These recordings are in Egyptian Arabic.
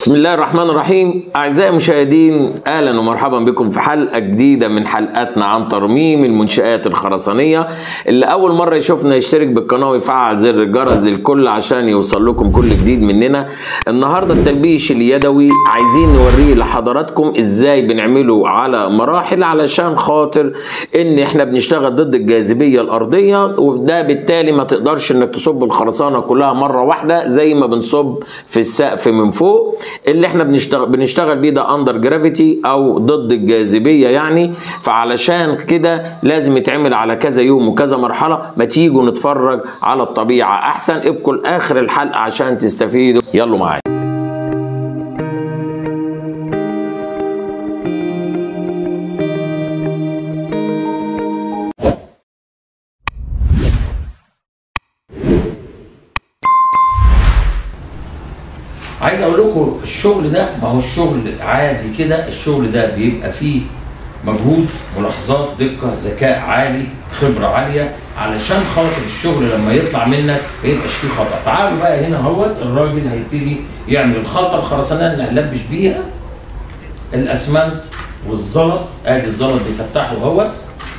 بسم الله الرحمن الرحيم أعزائي المشاهدين أهلا ومرحبا بكم في حلقة جديدة من حلقاتنا عن ترميم المنشآت الخرسانية اللي أول مرة يشوفنا يشترك بالقناة ويفعل زر الجرس للكل عشان يوصل لكم كل جديد مننا النهاردة التلبيش اليدوي عايزين نوريه لحضراتكم إزاي بنعمله على مراحل علشان خاطر إن إحنا بنشتغل ضد الجاذبية الأرضية وده بالتالي ما تقدرش إنك تصب الخرسانة كلها مرة واحدة زي ما بنصب في السقف من فوق اللي احنا بنشتغل بنشتغل بيه ده اندر جرافيتي او ضد الجاذبيه يعني فعلشان كده لازم يتعمل على كذا يوم وكذا مرحله ما تيجوا نتفرج على الطبيعه احسن ابقوا لاخر الحلقه عشان تستفيدوا يلا معايا عايز اقول لكم الشغل ده ما هو الشغل عادي كده الشغل ده بيبقى فيه مجهود ملاحظات دقه ذكاء عالي خبره عاليه علشان خاطر الشغل لما يطلع منك ما يبقاش فيه خطا تعالوا بقى هنا اهوت الراجل هيبتدي يعمل الخطه الخرسانيه اللي هنلبش بيها الاسمنت والزلط ادي الزلط بيفتحه اهوت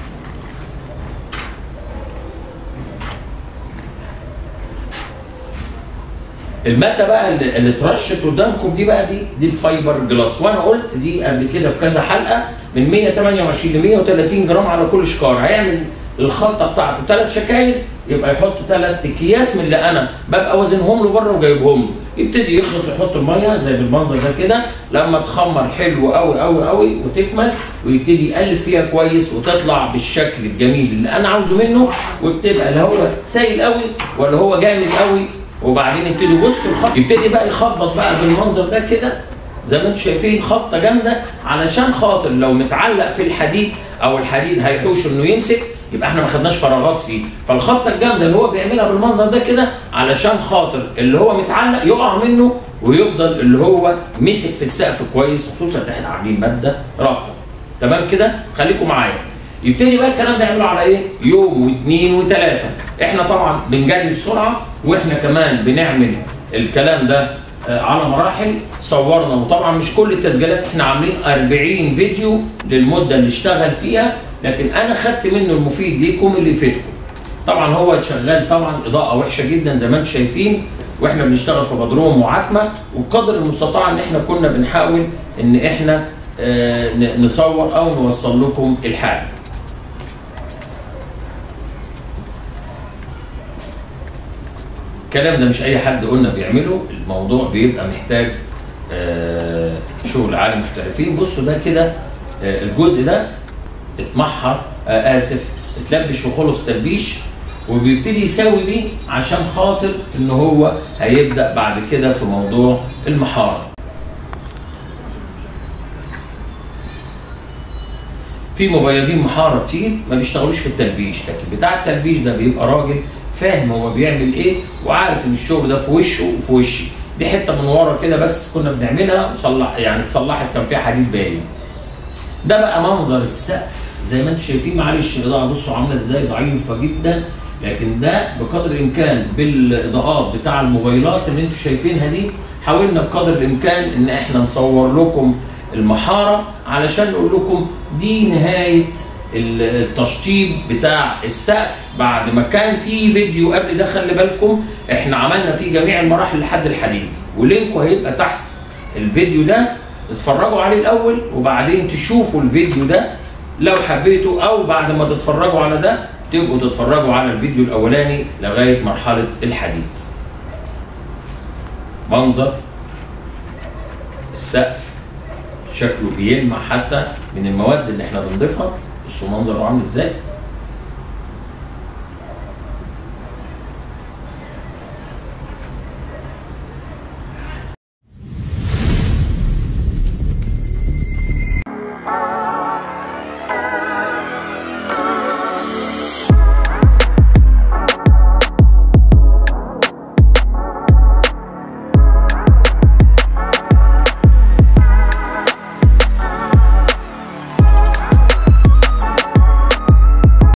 الماده بقى اللي, اللي اترشت قدامكم دي بقى دي دي الفايبر جلاس وانا قلت دي قبل كده في كذا حلقه من 128 ل 130 جرام على كل شكار هيعمل الخلطه بتاعته ثلاث شكاير يبقى يحط ثلاث اكياس من اللي انا ببقى وازنهم له بره وجايبهم له يبتدي يخلط يحط الميه زي بالمنظر ده كده لما تخمر حلو قوي قوي قوي وتكمل ويبتدي يقلب فيها كويس وتطلع بالشكل الجميل اللي انا عاوزه منه وبتبقى لا هو سايل قوي ولا هو جامد قوي وبعدين يبتدي يبص الخط يبتدي بقى يخبط بقى بالمنظر ده كده زي ما انتم شايفين خبطه جامده علشان خاطر لو متعلق في الحديد او الحديد هيحوش انه يمسك يبقى احنا ما خدناش فراغات فيه فالخبطه الجامده اللي هو بيعملها بالمنظر ده كده علشان خاطر اللي هو متعلق يقع منه ويفضل اللي هو مسك في السقف كويس خصوصا ان احنا عاملين ماده رابطه تمام كده خليكم معايا يبتدي بقى الكلام ده يعمله على ايه؟ يوم واثنين وثلاثه احنا طبعا بنجري بسرعه واحنا كمان بنعمل الكلام ده على مراحل صورنا وطبعا مش كل التسجيلات احنا عاملين 40 فيديو للمده اللي اشتغل فيها لكن انا خدت منه المفيد ليكم اللي يفيدكم طبعا هو شغال طبعا اضاءه وحشه جدا زي ما انتم شايفين واحنا بنشتغل في بدروم وعتمه وبقدر المستطاع ان احنا كنا بنحاول ان احنا اه نصور او نوصل لكم الحاجه الكلام ده مش اي حد قلنا بيعمله الموضوع بيبقى محتاج آه شغل عالي محترفين بصوا ده كده آه الجزء ده اتمحر آه اسف اتلبش وخلص تلبيش وبيبتدي يساوي بيه عشان خاطر ان هو هيبدا بعد كده في موضوع المحاره في مبيضين محاره كتير ما بيشتغلوش في التلبيش لكن بتاع التلبيش ده بيبقى راجل فاهم هو بيعمل ايه وعارف ان الشغل ده في وشه وفي وشي دي حته من ورا كده بس كنا بنعملها وصلح يعني اتصلحت كان فيها حديد باين ده بقى منظر السقف زي ما انتم شايفين معلش الاضاءه بصوا عامله ازاي ضعيفه جدا لكن ده بقدر الامكان بالاضاءات بتاع الموبايلات اللي انتم شايفينها دي حاولنا بقدر الامكان ان احنا نصور لكم المحاره علشان نقول لكم دي نهايه التشطيب بتاع السقف بعد ما كان في فيديو قبل ده خلي بالكم احنا عملنا فيه جميع المراحل لحد الحديد ولينكو هيبقى تحت الفيديو ده اتفرجوا عليه الاول وبعدين تشوفوا الفيديو ده لو حبيتوا او بعد ما تتفرجوا على ده تبقوا تتفرجوا على الفيديو الاولاني لغايه مرحله الحديد منظر السقف شكله بيلمع حتى من المواد اللي احنا بنضيفها بصوا منظره عامل ازاي